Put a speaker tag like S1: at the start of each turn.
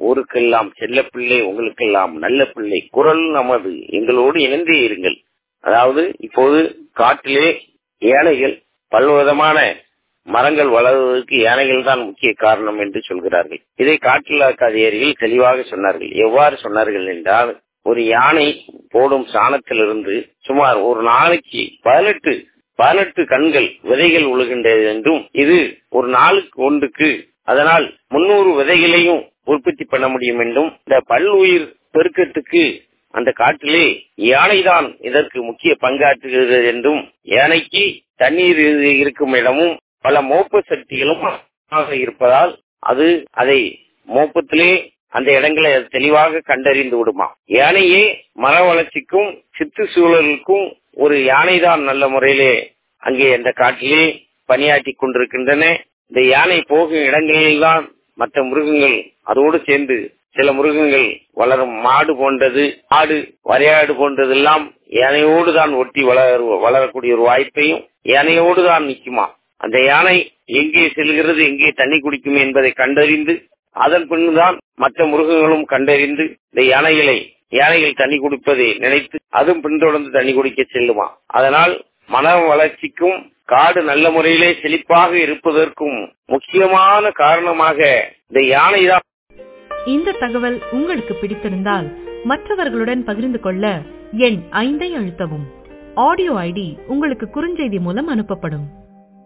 S1: ஊருக்கெல்லாம் செல்ல பிள்ளை உங்களுக்கெல்லாம் நல்ல பிள்ளை குரல் நமது எங்களோடு இணைந்தே இருங்கள் அதாவது இப்போது காட்டிலே யானைகள் பல்விதமான மரங்கள் வளர்வதற்கு யானைகள் தான் முக்கிய காரணம் என்று சொல்கிறார்கள் இதை காட்டிலாக்க அதிகாரிகள் தெளிவாக சொன்னார்கள் எவ்வாறு சொன்னார்கள் என்றால் ஒரு யானை போடும் சாணத்திலிருந்து சுமார் ஒரு நாளைக்கு பதினெட்டு பதினெட்டு கண்கள் விதைகள் உழுகின்றது என்றும் இது ஒரு நாளுக்கு ஒன்றுக்கு அதனால் முன்னூறு விதைகளையும் உற்பத்தி பண்ண முடியும் என்றும் இந்த பல்லுயிர் பெருக்கத்துக்கு அந்த காட்டிலே யானைதான் இதற்கு முக்கிய பங்காற்றுகிறது என்றும் யானைக்கு தண்ணீர் இருக்கும் இடமும் பல மோப்ப சக்திகளும் இருப்பதால் அது அதை மோப்பத்திலே அந்த இடங்களை தெளிவாக கண்டறிந்து விடுமா யானையே மர வளர்ச்சிக்கும் சித்து சூழலுக்கும் ஒரு யானைதான் நல்ல முறையிலே அங்கே அந்த காட்டிலே பணியாற்றி கொண்டிருக்கின்றன இந்த யானை போகும் இடங்களில்தான் மற்ற மிருகங்கள் அதோடு சேர்ந்து சில மிருகங்கள் வளரும் மாடு போன்றது ஆடு வரையாடு போன்றதெல்லாம் யானையோடு தான் ஒட்டி வளர வளரக்கூடிய ஒரு வாய்ப்பையும் யானையோடு தான் நிற்குமா அந்த யானை எங்கே செல்கிறது எங்கே தண்ணி குடிக்கும் என்பதை கண்டறிந்து அதன் பின்னுதான் மற்ற மிருகங்களும் கண்டறிந்து இந்த யானைகளை யானைகள் தண்ணி குடிப்பதை நினைத்து அதுவும் பின்தொடர்ந்து தண்ணி குடிக்க செல்லுமா அதனால் மன வளர்ச்சிக்கும் காடு நல்ல முறையிலே செழிப்பாக இருப்பதற்கும் முக்கியமான காரணமாக இந்த யானை தான்
S2: இந்த தகவல் உங்களுக்கு பிடித்திருந்தால் மற்றவர்களுடன் பகிர்ந்து கொள்ள எண் ஐந்தை அழுத்தவும் ஆடியோ ஐடி உங்களுக்கு குறுஞ்செய்தி மூலம் அனுப்பப்படும்